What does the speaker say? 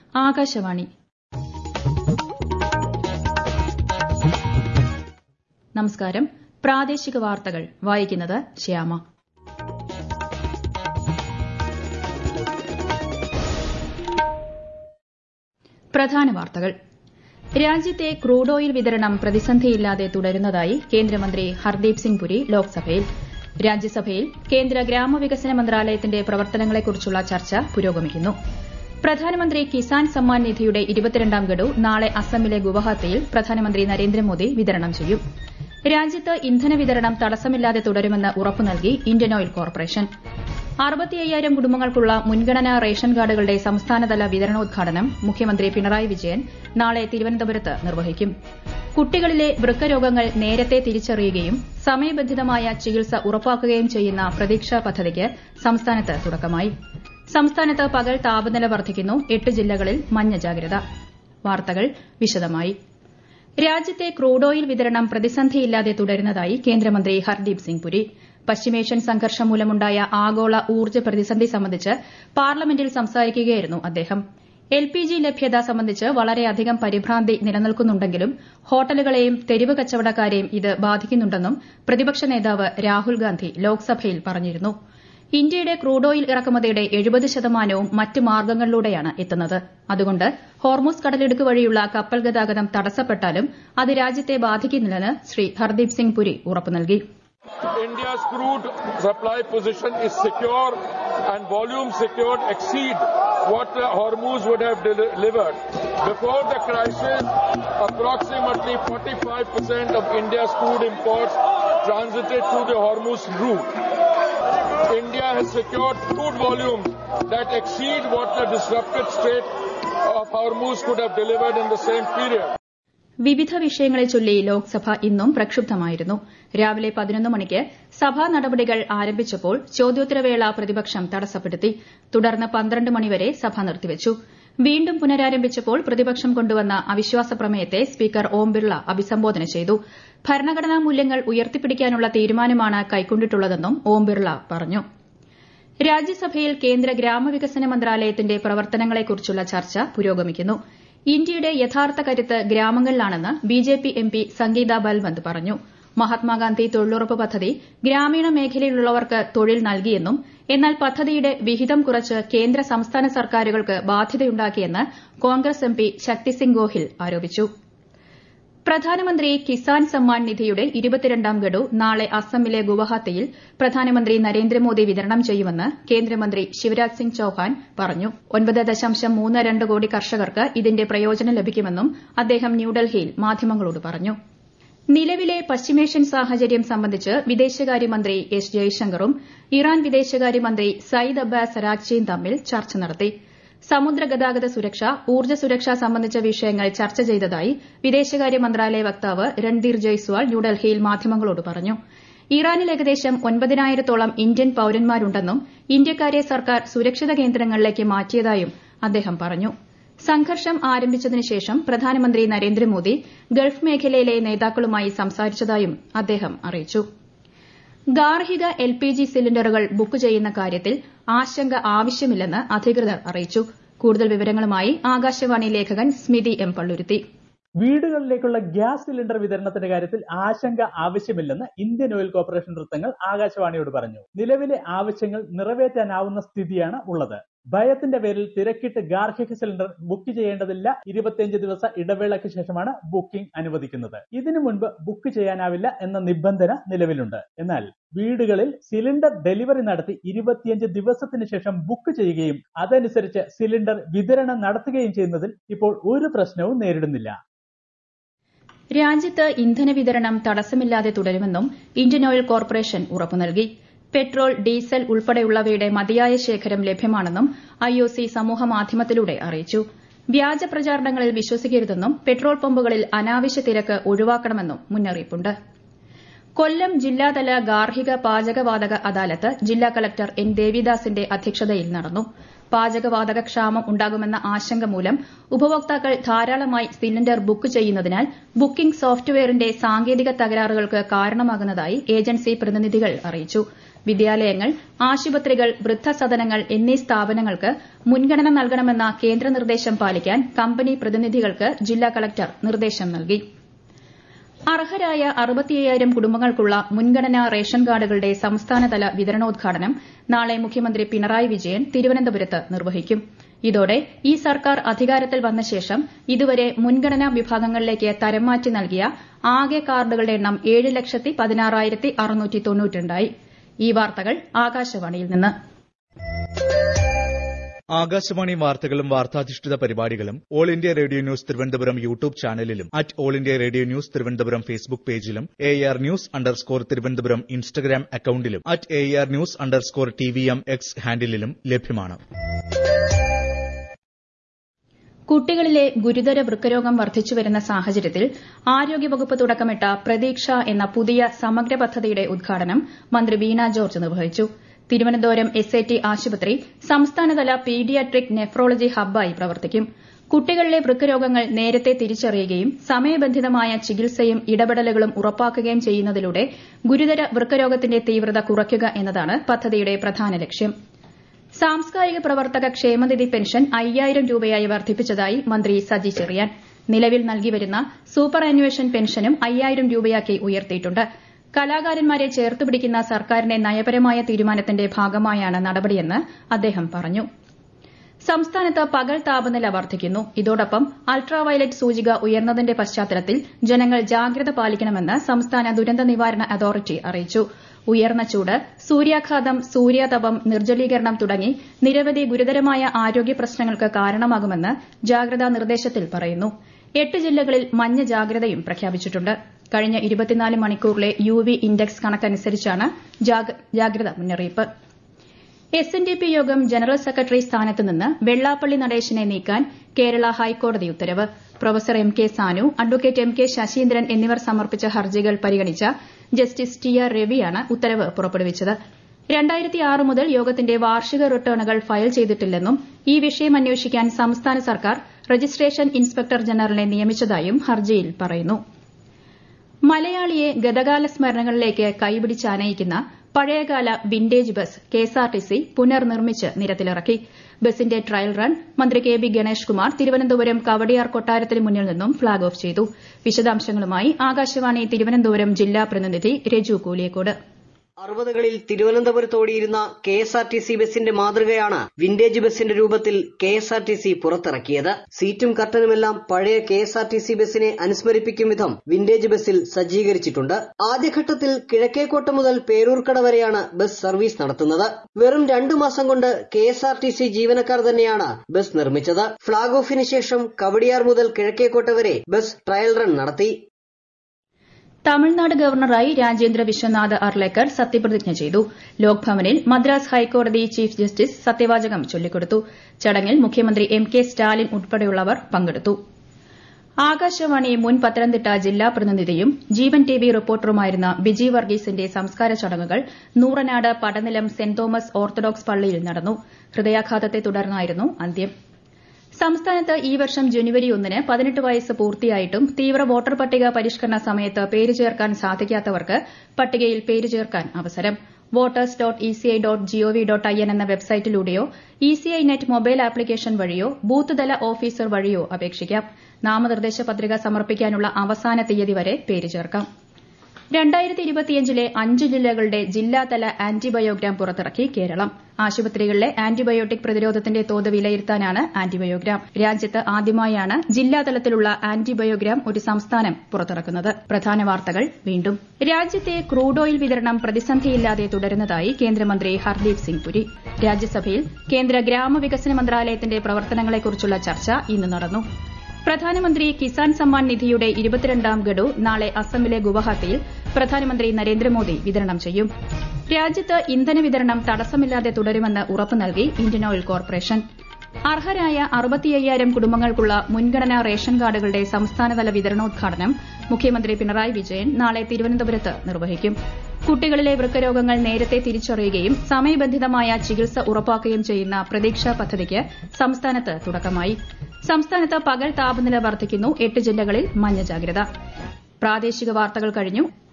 ആകാശവാണി നമസ്കാരം പ്രാദേശിക വാർത്തകൾ വായിക്കുന്നത് ശ്യാമ പ്രധാന വാർത്തകൾ രാജ്യത്തെ ക്രൂഡ് ഓയിൽ വിതരണം പ്രതിസന്ധിയില്ലാതെ തുടരുന്നതായി കേന്ദ്രമന്ത്രി ഹർദീപ് സിംഗ് പുരി ലോക്സഭയിൽ രാജ്യസഭയിൽ കേന്ദ്ര ഗ്രാമവികസന മന്ത്രാലയത്തിന്റെ പ്രവർത്തനങ്ങളെക്കുറിച്ചുള്ള ചർച്ച പുരോഗമിക്കുന്നു പ്രധാനമന്ത്രി കിസാൻ സമ്മാൻ നിധിയുടെ ഇരുപത്തിരണ്ടാം ഗഡു നാളെ അസമിലെ ഗുവാഹത്തിയിൽ പ്രധാനമന്ത്രി നരേന്ദ്രമോദി വിതരണം ചെയ്യും രാജ്യത്ത് ഇന്ധന വിതരണം തടസ്സമില്ലാതെ തുടരുമെന്ന് ഉറപ്പു നൽകി ഇന്ത്യൻ ഓയിൽ കോർപ്പറേഷൻ അറുപത്തിയ്യായിരം കുടുംബങ്ങൾക്കുള്ള മുൻഗണനാ റേഷൻ കാർഡുകളുടെ സംസ്ഥാനതല വിതരണോദ്ഘാടനം മുഖ്യമന്ത്രി പിണറായി വിജയൻ നാളെ തിരുവനന്തപുരത്ത് നിർവഹിക്കും കുട്ടികളിലെ വൃക്കരോഗങ്ങൾ നേരത്തെ തിരിച്ചറിയുകയും സമയബന്ധിതമായ ചികിത്സ ഉറപ്പാക്കുകയും ചെയ്യുന്ന പ്രതീക്ഷ പദ്ധതിക്ക് സംസ്ഥാനത്ത് തുടക്കമായി സംസ്ഥാനത്ത് പകൽ താപനില വർദ്ധിക്കുന്നു എട്ട് ജില്ലകളിൽ മഞ്ഞ ജാഗ്രത വാർത്തകൾ വിശദമായി രാജ്യത്തെ ക്രൂഡ് ഓയിൽ വിതരണം പ്രതിസന്ധിയില്ലാതെ തുടരുന്നതായി കേന്ദ്രമന്ത്രി ഹർദീപ് സിംഗ് പുരി പശ്ചിമേഷ്യൻ സംഘർഷം മൂലമുണ്ടായ ആഗോള ഊർജ്ജ പ്രതിസന്ധി സംബന്ധിച്ച് പാർലമെന്റിൽ സംസാരിക്കുകയായിരുന്നു അദ്ദേഹം എൽ പി ജി ലഭ്യത സംബന്ധിച്ച് വളരെയധികം പരിഭ്രാന്തി നിലനിൽക്കുന്നുണ്ടെങ്കിലും ഹോട്ടലുകളെയും തെരുവ് കച്ചവടക്കാരെയും ഇത് ബാധിക്കുന്നുണ്ടെന്നും പ്രതിപക്ഷ നേതാവ് രാഹുൽ ഗാന്ധി ലോക്സഭയിൽ പറഞ്ഞിരുന്നു ഇന്ത്യയുടെ ക്രൂഡ് ഓയിൽ ഇറക്കുമതിയുടെ എഴുപത് ശതമാനവും മറ്റ് മാർഗ്ഗങ്ങളിലൂടെയാണ് എത്തുന്നത് അതുകൊണ്ട് ഹോർമൂസ് കടലിടുക്ക് വഴിയുള്ള കപ്പൽ ഗതാഗതം തടസ്സപ്പെട്ടാലും അത് രാജ്യത്തെ ബാധിക്കുന്നില്ലെന്ന് ശ്രീ ഹർദീപ് സിംഗ് പുരി ഉറപ്പു നൽകി India's crude supply position is secure and volumes secured exceed what uh, Hormuz would have delivered. Before the crisis, approximately 45% of India's crude imports transited through the Hormuz route. India has secured crude volumes that exceed what the disrupted Strait of Hormuz could have delivered in the same period. വിവിധ വിഷയങ്ങളെ ചൊല്ലി ലോക്സഭ ഇന്നും പ്രക്ഷുബ്ധമായിരുന്നു രാവിലെ പതിനൊന്ന് മണിക്ക് സഭാ നടപടികൾ ആരംഭിച്ചപ്പോൾ ചോദ്യോത്തരവേള പ്രതിപക്ഷം തടസ്സപ്പെടുത്തി തുടർന്ന് പന്ത്രണ്ട് മണിവരെ സഭ നിർത്തിവച്ചു വീണ്ടും പുനരാരംഭിച്ചപ്പോൾ പ്രതിപക്ഷം കൊണ്ടുവന്ന അവിശ്വാസ പ്രമേയത്തെ സ്പീക്കർ ഓം ബിർള അഭിസംബോധന ചെയ്തു ഭരണഘടനാ മൂല്യങ്ങൾ ഉയർത്തിപ്പിടിക്കാനുള്ള തീരുമാനമാണ് കൈക്കൊണ്ടിട്ടുള്ളതെന്നും ഓം ബിർള പറഞ്ഞു രാജ്യസഭയിൽ കേന്ദ്ര ഗ്രാമവികസന മന്ത്രാലയത്തിന്റെ പ്രവർത്തനങ്ങളെക്കുറിച്ചുള്ള ചർച്ച പുരോഗമിക്കുന്നു ഇന്ത്യയുടെ യഥാർത്ഥ കരുത്ത് ഗ്രാമങ്ങളിലാണെന്ന് ബിജെപി എംപി സംഗീത ബൽവന്ത് പറഞ്ഞു മഹാത്മാഗാന്ധി തൊഴിലുറപ്പ് പദ്ധതി ഗ്രാമീണ മേഖലയിലുള്ളവർക്ക് തൊഴിൽ നൽകിയെന്നും എന്നാൽ പദ്ധതിയുടെ വിഹിതം കുറച്ച് കേന്ദ്ര സംസ്ഥാന സർക്കാരുകൾക്ക് ബാധ്യതയുണ്ടാക്കിയെന്ന് കോൺഗ്രസ് എംപി ശക്തിസിംഗ് ഗോഹിൽ ആരോപിച്ചു പ്രധാനമന്ത്രി കിസാൻ സമ്മാൻ നിധിയുടെ ഇരുപത്തിരണ്ടാം ഗഡു നാളെ അസമിലെ ഗുവാഹത്തിയിൽ പ്രധാനമന്ത്രി നരേന്ദ്രമോദി വിതരണം ചെയ്യുമെന്ന് കേന്ദ്രമന്ത്രി ശിവരാജ് സിംഗ് ചൌഹാൻ പറഞ്ഞു ഒൻപത് ദശാംശം മൂന്ന് രണ്ട് കോടി കർഷകർക്ക് ഇതിന്റെ പ്രയോജനം ലഭിക്കുമെന്നും അദ്ദേഹം ന്യൂഡൽഹിയിൽ മാധ്യമങ്ങളോട് പറഞ്ഞു നിലവിലെ പശ്ചിമേഷ്യൻ സാഹചര്യം സംബന്ധിച്ച് വിദേശകാര്യമന്ത്രി എസ് ജയശങ്കറും ഇറാൻ വിദേശകാര്യമന്ത്രി സയ്യിദ് അബ്ബാസ് അരാക്ചിയും തമ്മിൽ ചർച്ച നടത്തി സമുദ്ര ഗതാഗത സുരക്ഷ ഊർജ്ജ സുരക്ഷ സംബന്ധിച്ച വിഷയങ്ങൾ ചർച്ച ചെയ്തതായി വിദേശകാര്യ മന്ത്രാലയ വക്താവ് രൺധീർ ജയ്സ്വാൾ ന്യൂഡൽഹിയിൽ മാധ്യമങ്ങളോട് പറഞ്ഞു ഇറാനിൽ ഏകദേശം ഒൻപതിനായിരത്തോളം ഇന്ത്യൻ പൌരന്മാരുണ്ടെന്നും ഇന്ത്യക്കാരെ സർക്കാർ സുരക്ഷിത കേന്ദ്രങ്ങളിലേക്ക് മാറ്റിയതായും അദ്ദേഹം പറഞ്ഞു സംഘർഷം ആരംഭിച്ചതിനു ശേഷം പ്രധാനമന്ത്രി നരേന്ദ്രമോദി ഗൾഫ് മേഖലയിലെ നേതാക്കളുമായി സംസാരിച്ചതായും അദ്ദേഹം അറിയിച്ചു ഗാർഹിക L P G cylinders book ചെയ്യുന്ന കാര്യത്തിൽ ആശങ്ക ആവശ്യമില്ലെന്ന് അധികൃതർ അറിയിച്ചു കൂടുതൽ വിവരങ്ങളുമായി ആകാശവാണി ലേഖകൻ സ്മിതി എം പള്ളുരുത്തി വീടുകളിലേക്കുള്ള ഗ്യാസ് സിലിണ്ടർ വിതരണത്തിന്റെ കാര്യത്തിൽ ആശങ്ക ആവശ്യമില്ലെന്ന് ഇന്ത്യൻ ഓയിൽ കോർപ്പറേഷൻ വൃത്തങ്ങൾ ആകാശവാണിയോട് പറഞ്ഞു നിലവിലെ ആവശ്യങ്ങൾ നിറവേറ്റാനാവുന്ന സ്ഥിതിയാണ് ഉള്ളത് ഭയത്തിന്റെ പേരിൽ തിരക്കിട്ട് ഗാർഹിക സിലിണ്ടർ ബുക്ക് ചെയ്യേണ്ടതില്ല ഇരുപത്തിയഞ്ച് ദിവസ ഇടവേളയ്ക്ക് ശേഷമാണ് ബുക്കിംഗ് അനുവദിക്കുന്നത് ഇതിനു മുൻപ് ബുക്ക് ചെയ്യാനാവില്ല എന്ന നിബന്ധന നിലവിലുണ്ട് എന്നാൽ വീടുകളിൽ സിലിണ്ടർ ഡെലിവറി നടത്തി ഇരുപത്തിയഞ്ച് ദിവസത്തിന് ശേഷം ബുക്ക് ചെയ്യുകയും അതനുസരിച്ച് സിലിണ്ടർ വിതരണം നടത്തുകയും ചെയ്യുന്നതിൽ ഇപ്പോൾ ഒരു പ്രശ്നവും നേരിടുന്നില്ല രാജ്യത്ത് ഇന്ധന വിതരണം തടസ്സമില്ലാതെ തുടരുമെന്നും ഇന്ത്യൻ ഓയിൽ കോർപ്പറേഷൻ ഉറപ്പു നൽകി പെട്രോൾ ഡീസൽ ഉൾപ്പെടെയുള്ളവയുടെ മതിയായ ശേഖരം ലഭ്യമാണെന്നും ഐഒസി സമൂഹമാധ്യമത്തിലൂടെ അറിയിച്ചു വ്യാജ പ്രചാരണങ്ങളിൽ വിശ്വസിക്കരുതെന്നും പെട്രോൾ പമ്പുകളിൽ അനാവശ്യ തിരക്ക് ഒഴിവാക്കണമെന്നും മുന്നറിയിപ്പുണ്ട് കൊല്ലം ജില്ലാതല ഗാർഹിക പാചകവാതക അദാലത്ത് ജില്ലാ കളക്ടർ എൻ ദേവിദാസിന്റെ അധ്യക്ഷതയിൽ നടന്നു പാചകവാതക ക്ഷാമം ഉണ്ടാകുമെന്ന ആശങ്ക മൂലം ഉപഭോക്താക്കൾ ധാരാളമായി സിലിണ്ടർ ബുക്ക് ചെയ്യുന്നതിനാൽ ബുക്കിംഗ് സോഫ്റ്റ്വെയറിന്റെ സാങ്കേതിക തകരാറുകൾക്ക് കാരണമാകുന്നതായി ഏജൻസി പ്രതിനിധികൾ അറിയിച്ചു വിദ്യാലയങ്ങൾ ആശുപത്രികൾ വൃദ്ധസദനങ്ങൾ എന്നീ സ്ഥാപനങ്ങൾക്ക് മുൻഗണന നൽകണമെന്ന കേന്ദ്ര നിർദ്ദേശം പാലിക്കാൻ കമ്പനി പ്രതിനിധികൾക്ക് ജില്ലാ കളക്ടർ നിർദ്ദേശം നൽകി അർഹരായ അറുപത്തിയ്യായിരം കുടുംബങ്ങൾക്കുള്ള മുൻഗണനാ റേഷൻ കാർഡുകളുടെ സംസ്ഥാനതല വിതരണോദ്ഘാടനം നാളെ മുഖ്യമന്ത്രി പിണറായി വിജയൻ തിരുവനന്തപുരത്ത് നിർവഹിക്കും ഇതോടെ ഈ സർക്കാർ അധികാരത്തിൽ വന്ന ശേഷം ഇതുവരെ മുൻഗണനാ വിഭാഗങ്ങളിലേക്ക് തരം മാറ്റി നൽകിയ ആകെ കാർഡുകളുടെ എണ്ണം ഏഴ് ലക്ഷത്തി പതിനാറായിരത്തി അറുന്നൂറ്റി തൊണ്ണൂറ്റിരണ്ടായി ഈ വാർത്തകൾ ആകാശവാണിയിൽ നിന്ന് ആകാശവാണി വാർത്തകളും വാർത്താധിഷ്ഠിത പരിപാടികളും all India radio news Thiruvananthapuram YouTube ചാനലിലും at all India radio news Thiruvananthapuram Facebook പേജിലും A R news underscore Thiruvananthapuram Instagram അക്കൌണ്ടിലും at A R news underscore T V M X ഹാൻഡിലും ലഭ്യമാണ് കുട്ടികളിലെ ഗുരുതര വൃക്കരോഗം വർദ്ധിച്ചുവരുന്ന സാഹചര്യത്തിൽ ആരോഗ്യവകുപ്പ് തുടക്കമിട്ട പ്രതീക്ഷ എന്ന പുതിയ സമഗ്ര പദ്ധതിയുടെ ഉദ്ഘാടനം മന്ത്രി വീണ ജോർജ് നിർവഹിച്ചു തിരുവനന്തപുരം എസ് ഐ ടി ആശുപത്രി സംസ്ഥാനതല പീഡിയാട്രിക് നെഫ്രോളജി ഹബ്ബായി പ്രവർത്തിക്കും കുട്ടികളിലെ വൃക്കരോഗങ്ങൾ നേരത്തെ തിരിച്ചറിയുകയും സമയബന്ധിതമായ ചികിത്സയും ഇടപെടലുകളും ഉറപ്പാക്കുകയും ചെയ്യുന്നതിലൂടെ ഗുരുതര വൃക്കരോഗത്തിന്റെ തീവ്രത കുറയ്ക്കുക എന്നതാണ് പദ്ധതിയുടെ പ്രധാന ലക്ഷ്യം സാംസ്കാരിക പ്രവർത്തക ക്ഷേമനിധി പെൻഷൻ അയ്യായിരം രൂപയായി വർദ്ധിപ്പിച്ചതായി മന്ത്രി സജി ചെറിയാൻ നിലവിൽ നൽകിവരുന്ന സൂപ്പർ ആനുവേഷൻ പെൻഷനും അയ്യായിരം രൂപയാക്കി ഉയർത്തിയിട്ടുണ്ട് കലാകാരന്മാരെ ചേർത്ത് പിടിക്കുന്ന സർക്കാരിന്റെ നയപരമായ തീരുമാനത്തിന്റെ ഭാഗമായാണ് നടപടിയെന്ന് അദ്ദേഹം പറഞ്ഞു സംസ്ഥാനത്ത് പകൽ താപനില വർദ്ധിക്കുന്നു ഇതോടൊപ്പം അൾട്രാവയലറ്റ് സൂചിക ഉയർന്നതിന്റെ പശ്ചാത്തലത്തിൽ ജനങ്ങൾ ജാഗ്രത പാലിക്കണമെന്ന് സംസ്ഥാന ദുരന്ത നിവാരണ അതോറിറ്റി അറിയിച്ചു ഉയർന്ന ചൂട് സൂര്യാഘാതം സൂര്യാതപം നിർജ്ജലീകരണം തുടങ്ങി നിരവധി ഗുരുതരമായ ആരോഗ്യ പ്രശ്നങ്ങൾക്ക് കാരണമാകുമെന്ന് ജാഗ്രതാ നിർദ്ദേശത്തിൽ പറയുന്നു എട്ട് ജില്ലകളിൽ മഞ്ഞ ജാഗ്രതയും പ്രഖ്യാപിച്ചിട്ടുണ്ട് കഴിഞ്ഞ ഇരുപത്തിനാല് മണിക്കൂറിലെ യു വി ഇൻഡെക്സ് കണക്കനുസരിച്ചാണ് ജാഗ്രതാ മുന്നറിയിപ്പ് എസ് എൻ ഡി പി യോഗം ജനറൽ സെക്രട്ടറി സ്ഥാനത്ത് നിന്ന് വെള്ളാപ്പള്ളി നടേശനെ നീക്കാൻ കേരള ഹൈക്കോടതി ഉത്തരവ് professor M K Sanu advocate M K Sasindran എന്നിവർ സമർപ്പിച്ച ഹർജികൾ പരിഗണിച്ച ജസ്റ്റിസ് ടി ആർ രവിയാണ് ഉത്തരവ് പുറപ്പെടുവിച്ചത് മുതൽ യോഗത്തിന്റെ വാർഷിക റിട്ടേണുകൾ ഫയൽ ചെയ്തിട്ടില്ലെന്നും ഈ വിഷയം അന്വേഷിക്കാൻ സംസ്ഥാന സർക്കാർ രജിസ്ട്രേഷൻ ഇൻസ്പെക്ടർ ജനറലിനെ നിയമിച്ചതായും ഹർജിയിൽ പറയുന്നു മലയാളിയെ ഗതകാല സ്മരണകളിലേക്ക് കൈപിടിച്ചാനയിക്കുന്ന പഴയകാല വിന്റേജ് ബസ് കെഎസ്ആർടിസി പുനർനിർമ്മിച്ച് നിരത്തിലിറക്കി ബസിന്റെ ട്രയൽ റൺ മന്ത്രി കെ ബി ഗണേഷ് കുമാർ തിരുവനന്തപുരം കവടിയാർ കൊട്ടാരത്തിന് മുന്നിൽ നിന്നും ഫ്ളാഗ് ഓഫ് ചെയ്തു വിശദാംശങ്ങളുമായി ആകാശവാണി തിരുവനന്തപുരം ജില്ലാ പ്രതിനിധി രജു കൂലിയക്കോട് അറുപതുകളിൽ തിരുവനന്തപുരത്തോടിയിരുന്ന K S R T C ബസിന്റെ മാതൃകയാണ് വിന്റേജ് ബസിന്റെ രൂപത്തിൽ K S R T C പുറത്തിറക്കിയത് സീറ്റും കർട്ടനുമെല്ലാം പഴയ K S R T C ബസിനെ അനുസ്മരിപ്പിക്കും വിധം വിന്റേജ് ബസിൽ സജ്ജീകരിച്ചിട്ടുണ്ട് ആദ്യഘട്ടത്തിൽ കിഴക്കേക്കോട്ട മുതൽ പേരൂർക്കട വരെയാണ് ബസ് സർവീസ് നടത്തുന്നത് വെറും രണ്ടു മാസം കൊണ്ട് K S R T C ജീവനക്കാർ തന്നെയാണ് ബസ് നിർമ്മിച്ചത് ഫ്ളാഗ് ഓഫിന് ശേഷം കവടിയാർ മുതൽ കിഴക്കേക്കോട്ട വരെ ബസ് ട്രയൽ റൺ നടത്തി തമിഴ്നാട് ഗവർണറായി രാജേന്ദ്ര വിശ്വനാഥ് അർലേക്കർ സത്യപ്രതിജ്ഞ ചെയ്തു ലോക്ഭവനിൽ മദ്രാസ് ഹൈക്കോടതി ചീഫ് ജസ്റ്റിസ് സത്യവാചകം ചൊല്ലിക്കൊടുത്തു ചടങ്ങിൽ മുഖ്യമന്ത്രി എം കെ സ്റ്റാലിൻ ഉൾപ്പെടെയുള്ളവർ പങ്കെടുത്തു ആകാശവാണി മുൻ പത്തനംതിട്ട ജില്ലാ പ്രതിനിധിയും ജീവൻ ടി വി റിപ്പോർട്ടറുമായിരുന്ന ബിജി വർഗീസിന്റെ സംസ്കാര ചടങ്ങുകൾ Nooranad Padanilam saint Thomas orthodox പള്ളിയിൽ നടന്നു ഹൃദയാഘാതത്തെ തുടർന്നായിരുന്നു അന്ത്യം സംസ്ഥാനത്ത് ഈ വർഷം ജനുവരി ഒന്നിന് പതിനെട്ട് വയസ്സ് പൂർത്തിയായിട്ടും തീവ്ര വോട്ടർ പട്ടിക പരിഷ്കരണ സമയത്ത് പേര് ചേർക്കാൻ സാധിക്കാത്തവർക്ക് പട്ടികയിൽ പേര് ചേർക്കാൻ അവസരം voters dot ECI dot GOV dot I N എന്ന വെബ്സൈറ്റിലൂടെയോ ഇസിഐ നെറ്റ് മൊബൈൽ ആപ്ലിക്കേഷൻ വഴിയോ ബൂത്ത് തല ഓഫീസർ വഴിയോ അപേക്ഷിക്കാം നാമനിർദ്ദേശ പത്രിക സമർപ്പിക്കാനുള്ള അവസാന തീയതി വരെ പേര് ചേർക്കാം രണ്ടായിരത്തി ഇരുപത്തിയഞ്ചിലെ അഞ്ച് ജില്ലകളുടെ ജില്ലാതല ആന്റിബയോഗ്രാം പുറത്തിറക്കി കേരളം ആശുപത്രികളിലെ ആന്റിബയോട്ടിക് പ്രതിരോധത്തിന്റെ തോത് വിലയിരുത്താനാണ് ആന്റിബയോഗ്രാം രാജ്യത്ത് ആദ്യമായാണ് ജില്ലാതലത്തിലുള്ള ആന്റിബയോഗ്രാം ഒരു സംസ്ഥാനം പുറത്തിറക്കുന്നത് പ്രധാന വാർത്തകൾ വീണ്ടും രാജ്യത്തെ ക്രൂഡ് ഓയിൽ വിതരണം പ്രതിസന്ധിയില്ലാതെ തുടരുന്നതായി കേന്ദ്രമന്ത്രി ഹർദീപ് സിംഗ് പുരി രാജ്യസഭയിൽ കേന്ദ്ര ഗ്രാമവികസന മന്ത്രാലയത്തിന്റെ പ്രവർത്തനങ്ങളെക്കുറിച്ചുള്ള ചർച്ച ഇന്ന് നടന്നു പ്രധാനമന്ത്രി കിസാൻ സമ്മാൻ നിധിയുടെ ഇരുപത്തിരണ്ടാം ഗഡു നാളെ അസമിലെ ഗുവാഹത്തിയിൽ പ്രധാനമന്ത്രി നരേന്ദ്രമോദി വിതരണം ചെയ്യും രാജ്യത്ത് ഇന്ധന വിതരണം തടസ്സമില്ലാതെ തുടരുമെന്ന് ഉറപ്പു നൽകി ഇന്ത്യൻ ഓയിൽ കോർപ്പറേഷൻ അർഹരായ അറുപത്തിയ്യായിരം കുടുംബങ്ങൾക്കുള്ള മുൻഗണനാ റേഷൻ കാർഡുകളുടെ സംസ്ഥാനതല വിതരണോദ്ഘാടനം മുഖ്യമന്ത്രി പിണറായി വിജയൻ നാളെ തിരുവനന്തപുരത്ത് നിർവഹിക്കും കുട്ടികളിലെ വൃക്കരോഗങ്ങൾ നേരത്തെ തിരിച്ചറിയുകയും സമയബന്ധിതമായ ചികിത്സ ഉറപ്പാക്കുകയും ചെയ്യുന്ന പ്രതീക്ഷാ പദ്ധതിക്ക് സംസ്ഥാനത്ത് തുടക്കമായി സംസ്ഥാനത്ത് പകൽ താപനില വർദ്ധിക്കുന്നു എട്ട് ജില്ലകളിൽ മഞ്ഞ ജാഗ്രത പ്രാദേശിക വാർത്തകൾ കഴിഞ്ഞു